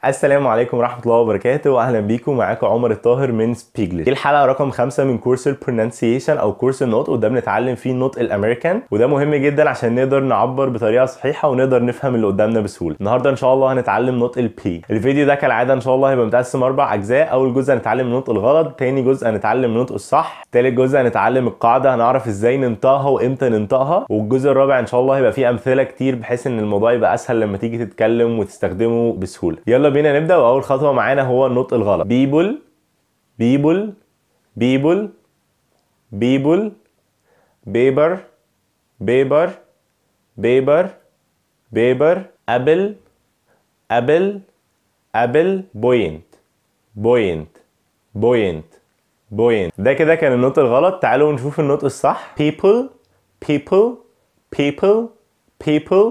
السلام عليكم ورحمة الله وبركاته واهلا بيكم معاكم عمر الطاهر من سبيجلش دي الحلقة رقم خمسة من كورس البرونانسيشن او كورس النطق وده بنتعلم فيه النطق الامريكان وده مهم جدا عشان نقدر نعبر بطريقة صحيحة ونقدر نفهم اللي قدامنا بسهولة النهاردة ان شاء الله هنتعلم نطق البي الفيديو ده كالعادة ان شاء الله هيبقى متقسم اربع اجزاء اول جزء هنتعلم النطق الغلط تاني جزء هنتعلم النطق الصح تالت جزء هنتعلم القاعدة هنعرف ازاي ننطقها وامتى ننطقها والجزء الرابع ان شاء الله هيبقى فيه امثلة كتير بحيث ان الموضوع يبقى اسهل لما تيجي تتكلم وتستخدمه بسهولة يلا بينا نبدأ واول خطوة معانا هو النطق الغلط بيبل بيبل بيبل بيبل بيبر بيبر بيبر بيبر ابل ابل ابل بوينت بوينت بوينت بوينت ده كده كان النطق الغلط تعالوا نشوف النطق الصح people people people people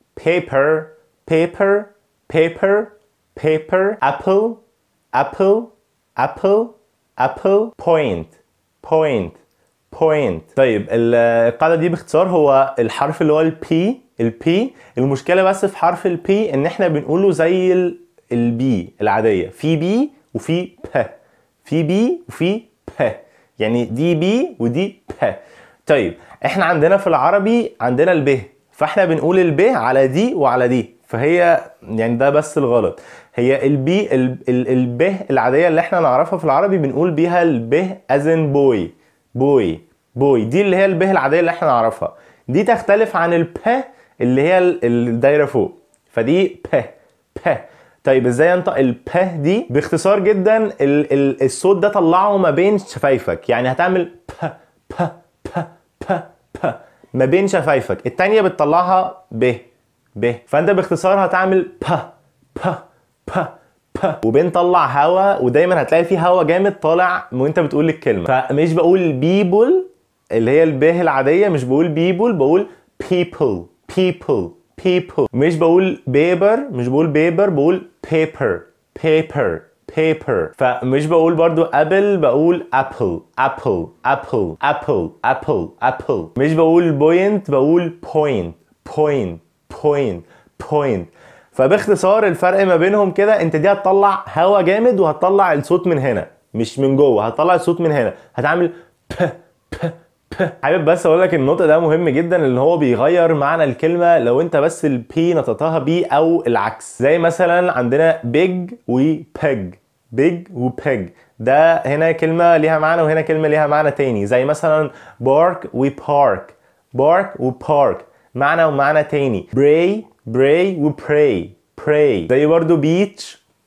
paper paper paper paper apple apple apple apple point point point طيب ال- القاعدة دي باختصار هو الحرف اللي هو البي البي المشكلة بس في حرف البي ان احنا بنقوله زي البي العادية في بي وفي ب في بي وفي ب يعني دي بي ودي ب طيب احنا عندنا في العربي عندنا الب فاحنا بنقول الب على دي وعلى دي فهي يعني ده بس الغلط هي البي ال- ال- الب العاديه اللي احنا نعرفها في العربي بنقول بيها الب ازن بوي بوي بوي دي اللي هي الب العاديه اللي احنا نعرفها دي تختلف عن الب اللي هي ال- الدايره فوق فدي ب ب طيب ازاي انطق الب دي باختصار جدا ال ال الصوت ده طلعه ما بين شفايفك يعني هتعمل ب ب ب ب ب ما بين شفايفك التانية بتطلعها ب ب فانت باختصار هتعمل ب ب ب ب وبنطلع هوا ودايما هتلاقي فيه هوا جامد طالع وانت بتقول الكلمه فمش بقول بيبل اللي هي البه العاديه مش بقول بيبل بقول people people people مش بقول بيبر مش بقول بيبر بقول paper paper paper فمش بقول برضو ابل بقول ابل ابل ابل ابل ابل ابل مش بقول بوينت بقول point point point point فباختصار الفرق ما بينهم كده انت دي هتطلع هوا جامد وهتطلع الصوت من هنا مش من جوه هتطلع الصوت من هنا هتعمل ب ب ب حابب بس اقول لك النطق ده مهم جدا اللي هو بيغير معنى الكلمه لو انت بس البي نطقتها بي او العكس زي مثلا عندنا big وبيج big وبيج ده هنا كلمه ليها معنى وهنا كلمه ليها معنى تاني زي مثلا بارك وبارك بارك وبارك معنى ومعنى تاني pray pray وpray pray زي برضو beach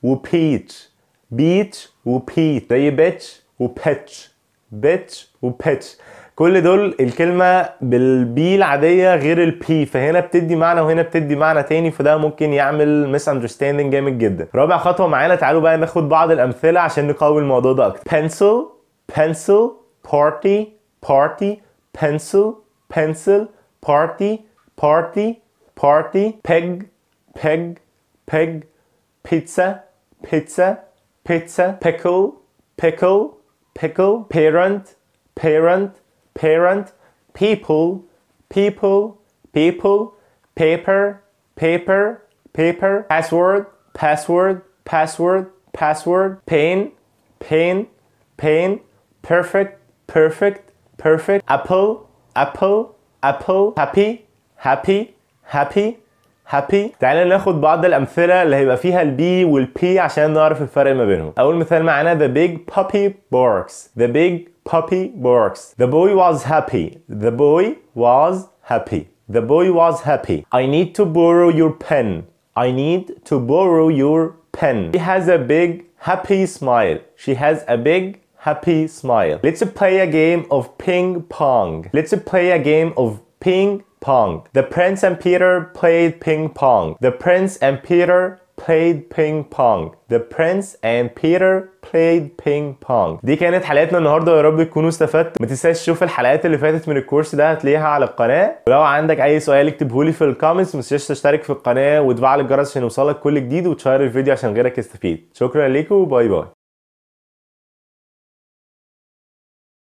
وبيتش beach وبيت زي bitch وبيتش bitch وبيتش كل دول الكلمة بالبي العادية غير البي فهنا بتدي معنى وهنا بتدي معنى تاني فده ممكن يعمل ميس اندرستاندينج جامد جدا رابع خطوة معانا تعالوا بقى ناخد بعض الأمثلة عشان نقوي الموضوع ده أكتر pencil pencil party party pencil pencil party party party peg peg peg pizza pizza pizza pickle pickle pickle parent parent parent people people people paper paper paper password password password password pain pain pain perfect perfect perfect apple apple apple happy happy happy happy تعالى ناخد بعض الامثله اللي هيبقى فيها البي والبي عشان نعرف الفرق ما بينهم اول مثال معانا the big puppy barks the big puppy barks the boy was happy the boy was happy the boy was happy i need to borrow your pen i need to borrow your pen she has a big happy smile she has a big happy smile let's play a game of ping pong let's play a game of ping pong. The prince and Peter played ping pong. The prince and Peter played ping pong. The prince and Peter played ping pong. دي كانت حلقتنا النهارده يا رب تكونوا استفدتوا. ما تنساش تشوف الحلقات اللي فاتت من الكورس ده هتلاقيها على القناه. ولو عندك اي سؤال اكتبه لي في الكومنتس ما تنساش تشترك في القناه وتفعل الجرس عشان يوصلك كل جديد وتشير الفيديو عشان غيرك يستفيد. شكرا ليكم وباي باي.